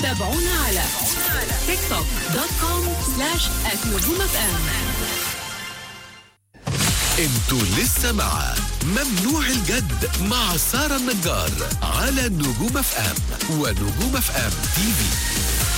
تابعونا على تيك توك دوت كوم سلاش نجوم اف ام انتوا لسه مع ممنوع الجد مع سارة النجار على نجوم اف ام ونجوم اف ام تي في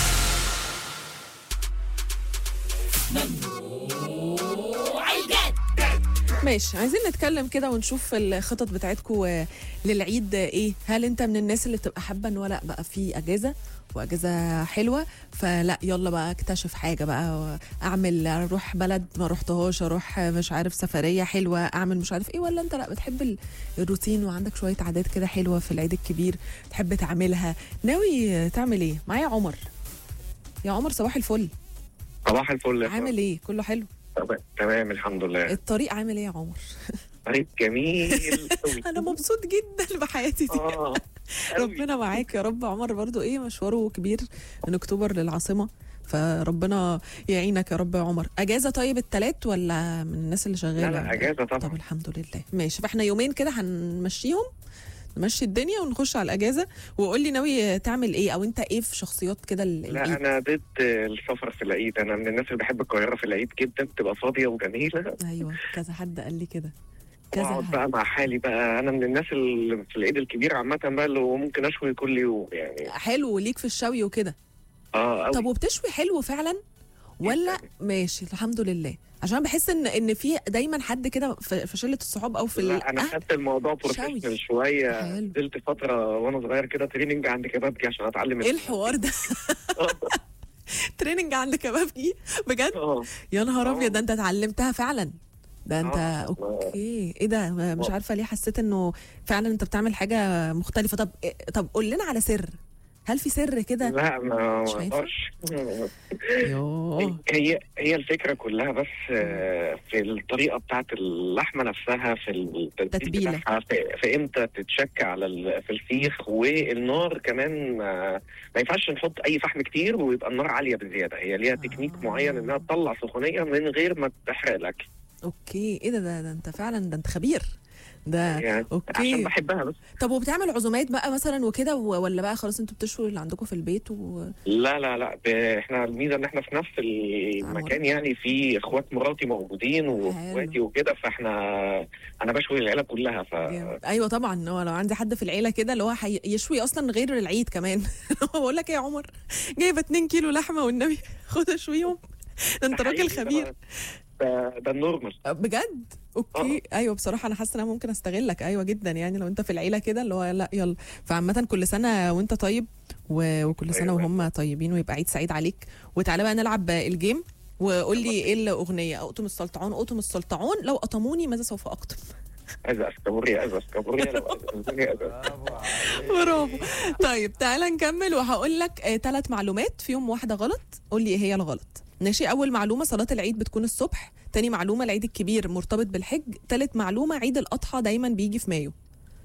ماشي عايزين نتكلم كده ونشوف الخطط بتاعتكم للعيد ايه هل انت من الناس اللي بتبقى حابه ان هو لا بقى في اجازه واجازه حلوه فلا يلا بقى اكتشف حاجه بقى اعمل اروح بلد ما رحتهاش اروح مش عارف سفريه حلوه اعمل مش عارف ايه ولا انت لا بتحب ال- الروتين وعندك شويه عادات كده حلوه في العيد الكبير تحب تعملها ناوي تعمل ايه معايا عمر يا عمر صباح الفل صباح الفل يا عامل ايه كله حلو تمام- تمام الحمد لله الطريق عامل ايه يا عمر طريق جميل قوي انا مبسوط جدا بحياتي دي اه أوي. ربنا معاك يا رب عمر برضو ايه مشواره كبير من اكتوبر للعاصمه فربنا يعينك يا رب يا عمر اجازه طيب التلات ولا من الناس اللي شغاله لا لا اجازه طب طبعا الحمد لله ماشي فاحنا يومين كده هنمشيهم نمشي الدنيا ونخش على الاجازه وقول لي ناوي تعمل ايه او انت ايه في شخصيات كده ال- لا العيد؟ انا ضد السفر في العيد انا من الناس اللي بحب القاهره في العيد جدا بتبقى فاضيه وجميله ايوه كذا حد قال لي كده كذا واقعد حد بقى مع حالي بقى انا من الناس اللي في العيد الكبير عامه بقى اللي هو ممكن اشوي كل يوم يعني حلو ليك في الشوي وكده اه أوي. طب وبتشوي حلو فعلا ولا ماشي الحمد لله عشان بحس ان ان في دايما حد كده في في شله الصحاب او في لا انا الأهل. خدت الموضوع شوي. بروفيشنال شويه حلو. نزلت فتره وانا صغير كده تريننج عند كبابجي عشان اتعلم ايه الحوار ده تريننج عند كبابجي بجد اه يا نهار آه. ابيض ده انت اتعلمتها فعلا ده انت آه. اوكي ايه ده ما- مش عارفه ليه حسيت انه فعلا انت بتعمل حاجه مختلفه طب إيه- طب قول لنا على سر هل في سر كده لا ما مش هينفع؟ اقدرش يوه هي هي الفكره كلها بس آه، في الطريقه بتاعت اللحمه نفسها في التتبيل تتبيلة. بتاعها في, في امتى تتشك على ال- في السيخ والنار كمان آه، ما ينفعش نحط اي فحم كتير ويبقى النار عاليه بزياده هي ليها تكنيك آه. معين انها تطلع سخونيه من غير ما تحرق الاكل اوكي ايه ده ده, ده انت فعلا ده انت خبير ده يعني اوكي عشان بحبها بس طب وبتعمل عزومات بقى مثلا وكده و- ولا بقى خلاص انتوا بتشووا اللي عندكم في البيت و... لا لا لا ب- احنا الميزه ان احنا في نفس المكان يعني في اخوات مراتي موجودين واخواتي وكده فاحنا انا بشوي العيله كلها ف جامد. ايوه طبعا هو لو عندي حد في العيله كده اللي هو حي... يشوي اصلا غير العيد كمان بقول لك ايه يا عمر جايبه 2 كيلو لحمه والنبي خد اشويهم ده انت راجل حقيقي خبير ده ده النورمال بجد اوكي ايوه بصراحه انا حاسه ان انا ممكن استغلك ايوه جدا يعني لو انت في العيله كده اللي هو لا يلا فعامه كل سنه وانت طيب و... وكل سنه أيوة. وهم طيبين ويبقى عيد سعيد عليك وتعالى بقى نلعب الجيم وقول لي ايه الاغنيه اقطم السلطعون اقطم السلطعون لو قطموني ماذا سوف اقطم أزا اسكابوريا أزا اسكابوريا لو أزا أزا برافو طيب تعالى نكمل وهقول لك ثلاث معلومات فيهم واحده غلط قول لي ايه هي الغلط ماشي اول معلومه صلاه العيد بتكون الصبح تاني معلومه العيد الكبير مرتبط بالحج تالت معلومه عيد الاضحى دايما بيجي في مايو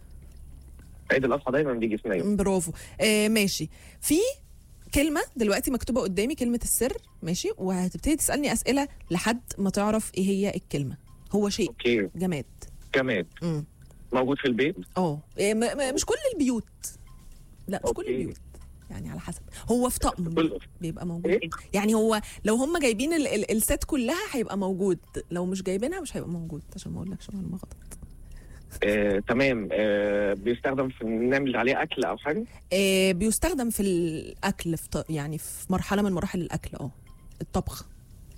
عيد الأضحى دايما بيجي في مايو برافو آه ماشي في كلمه دلوقتي مكتوبه قدامي كلمه السر ماشي وهتبتدي تسالني اسئله لحد ما تعرف ايه هي الكلمه هو شيء أوكي جماد جماد امم موجود في البيت اه إيه، م- م- مش كل البيوت لا مش كل أوكي. البيوت يعني على حسب هو في طقم كل- بيبقى موجود إيه؟ يعني هو لو هم جايبين ال- ال- الست كلها هيبقى موجود لو مش جايبينها مش هيبقى موجود عشان ما اقولكش معلومه غلط آه، تمام آه، بيستخدم في نعمل عليه أكل أو حاجة آه بيستخدم في الاكل في ط- يعني في مرحله من مراحل الاكل اه الطبخ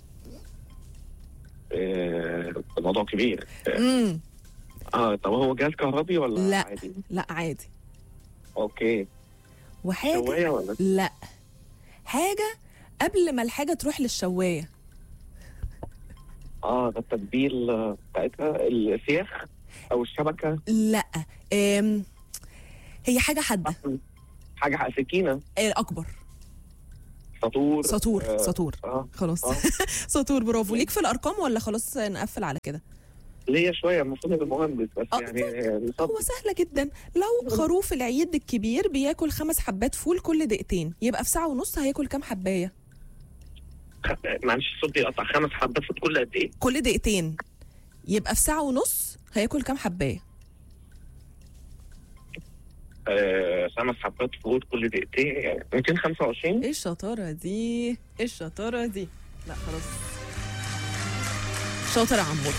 آه، الموضوع كبير امم اه طب هو جهاز كهربي ولا لا. عادي؟ لا عادي اوكي وحاجه شوايه ولا لا حاجه قبل ما الحاجه تروح للشوايه اه ده التتبيل آه، بتاعتها السياخ او الشبكه لا آم، هي حاجه حاده حاجه سكينه آه، اكبر سطور سطور آه، سطور اه خلاص آه. سطور برافو ليك في الارقام ولا خلاص نقفل على كده ليا شويه المفروض ابقى مهندس بس آه، يعني هو نصب سهله جدا لو خروف العيد الكبير بياكل خمس حبات فول كل دقيقتين يبقى في ساعه ونص هياكل كام حبايه معلش الصوت بيقطع خمس حبات في كل قد ايه؟ كل دقيقتين يبقى في ساعه ونص هياكل كام حبايه آه خمس حبات فول كل دقيقتين يعني 225 ايه الشطاره دي ايه الشطاره دي لا خلاص شاطر يا عمور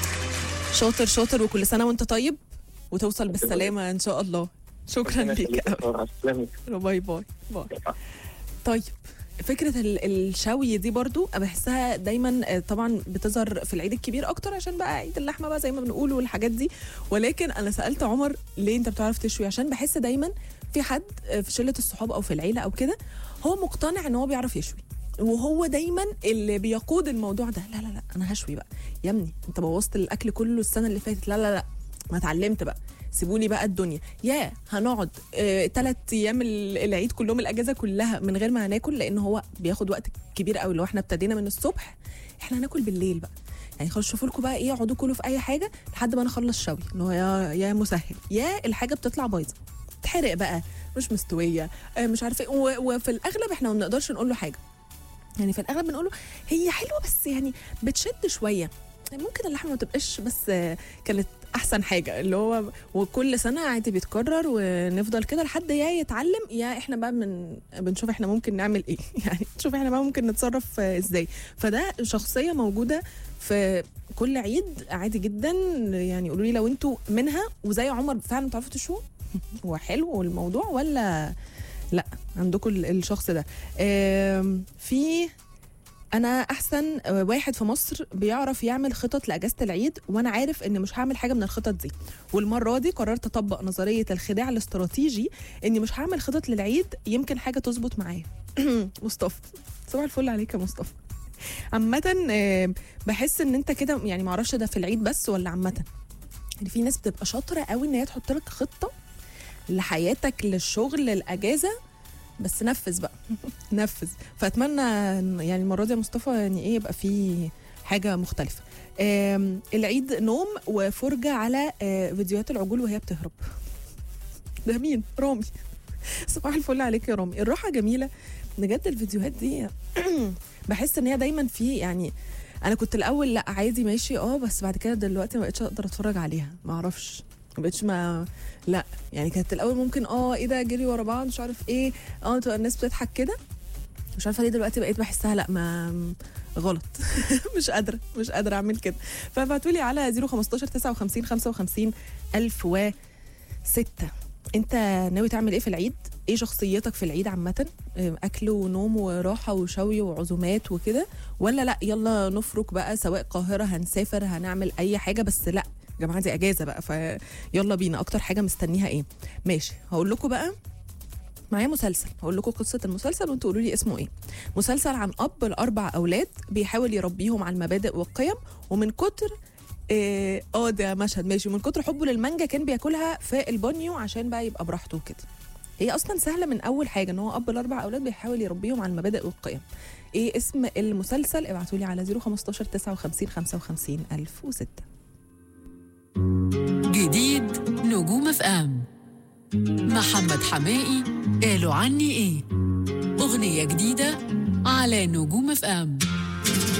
شاطر شاطر وكل سنه وانت طيب وتوصل بالسلامه ان شاء الله شكرا ربنا ليك يخليك يا قوي سارة. تسلمي. باي باي باي طيب فكرة ال- الشوي دي برضو بحسها دايما آه، طبعا بتظهر في العيد الكبير اكتر عشان بقى عيد اللحمة بقى زي ما بنقول والحاجات دي ولكن انا سألت عمر ليه انت بتعرف تشوي عشان بحس دايما في حد آه، في شلة الصحاب او في العيلة او كده هو مقتنع ان هو بيعرف يشوي وهو دايما اللي بيقود الموضوع ده لا لا لا انا هشوي بقى يا ابني انت بوظت الاكل كله السنه اللي فاتت لا لا لا ما اتعلمت بقى سيبوني بقى الدنيا يا هنقعد ثلاث ايام ال- العيد كلهم الاجازه كلها من غير ما هناكل لان هو بياخد وقت كبير قوي لو احنا ابتدينا من الصبح احنا هناكل بالليل بقى يعني خلاص شوفوا لكم بقى ايه اقعدوا كلوا في اي حاجه لحد ما نخلص شوي اللي هو يا يا مسهل يا الحاجه بتطلع بايظه تحرق بقى مش مستويه آه، مش عارفه ايه و- وفي الاغلب احنا ما بنقدرش نقول له حاجه يعني في الاغلب بنقول له هي حلوه بس يعني بتشد شويه ممكن اللحمه ما تبقاش بس آه، كانت احسن حاجه اللي هو وكل سنه عادي بيتكرر ونفضل كده لحد يا يتعلم يا احنا بقى من بنشوف احنا ممكن نعمل ايه يعني نشوف احنا بقى ممكن نتصرف آه، ازاي فده شخصيه موجوده في كل عيد عادي جدا يعني قولوا لي لو انتوا منها وزي عمر فعلا بتعرفوا تشووا هو حلو الموضوع ولا لا عندكم ال- الشخص ده آم، في انا احسن واحد في مصر بيعرف يعمل خطط لاجازه العيد وانا عارف ان مش هعمل حاجه من الخطط دي والمره دي قررت اطبق نظريه الخداع الاستراتيجي اني مش هعمل خطط للعيد يمكن حاجه تظبط معايا مصطفى صباح الفل عليك يا مصطفى عامة آه، بحس ان انت كده يعني معرفش ده في العيد بس ولا عامة يعني في ناس بتبقى شاطرة قوي ان هي تحط لك خطة لحياتك للشغل للاجازة بس نفذ بقى نفذ فاتمنى إن- يعني المره دي يا مصطفى يعني ايه يبقى في حاجه مختلفه آم، العيد نوم وفرجه على آه، فيديوهات العجول وهي بتهرب ده مين رامي صباح الفل عليك يا رامي الراحه جميله بجد الفيديوهات دي بحس ان هي دايما في يعني انا كنت الاول لا عادي ماشي اه بس بعد كده دلوقتي ما بقتش اقدر اتفرج عليها ما اعرفش ما بقتش ما لا يعني كانت الاول ممكن اه ايه ده جري ورا بعض مش عارف ايه اه تبقى الناس بتضحك كده مش عارفه ليه دلوقتي بقيت بحسها لا ما غلط مش قادره مش قادره اعمل كده فابعتوا لي على 015 59 55 1006 انت ناوي تعمل ايه في العيد ايه شخصيتك في العيد عامه اه، اكل ونوم وراحه وشوي وعزومات وكده ولا لا يلا نفرك بقى سواء قاهره هنسافر هنعمل اي حاجه بس لا يا جماعه دي اجازه بقى فيلا بينا اكتر حاجه مستنيها ايه ماشي هقول لكم بقى معايا مسلسل هقول لكم قصه المسلسل وانتوا قولوا لي اسمه ايه مسلسل عن اب لاربع اولاد بيحاول يربيهم على المبادئ والقيم ومن كتر اه آه، ده مشهد ماشي ومن كتر حبه للمانجا كان بياكلها في البانيو عشان بقى يبقى براحته كده هي اصلا سهله من اول حاجه ان هو اب لاربع اولاد بيحاول يربيهم على المبادئ والقيم ايه اسم المسلسل ابعتوا لي على 015 59 55 1006 جديد نجوم اف ام محمد حمائي قالوا عني ايه اغنيه جديده على نجوم اف ام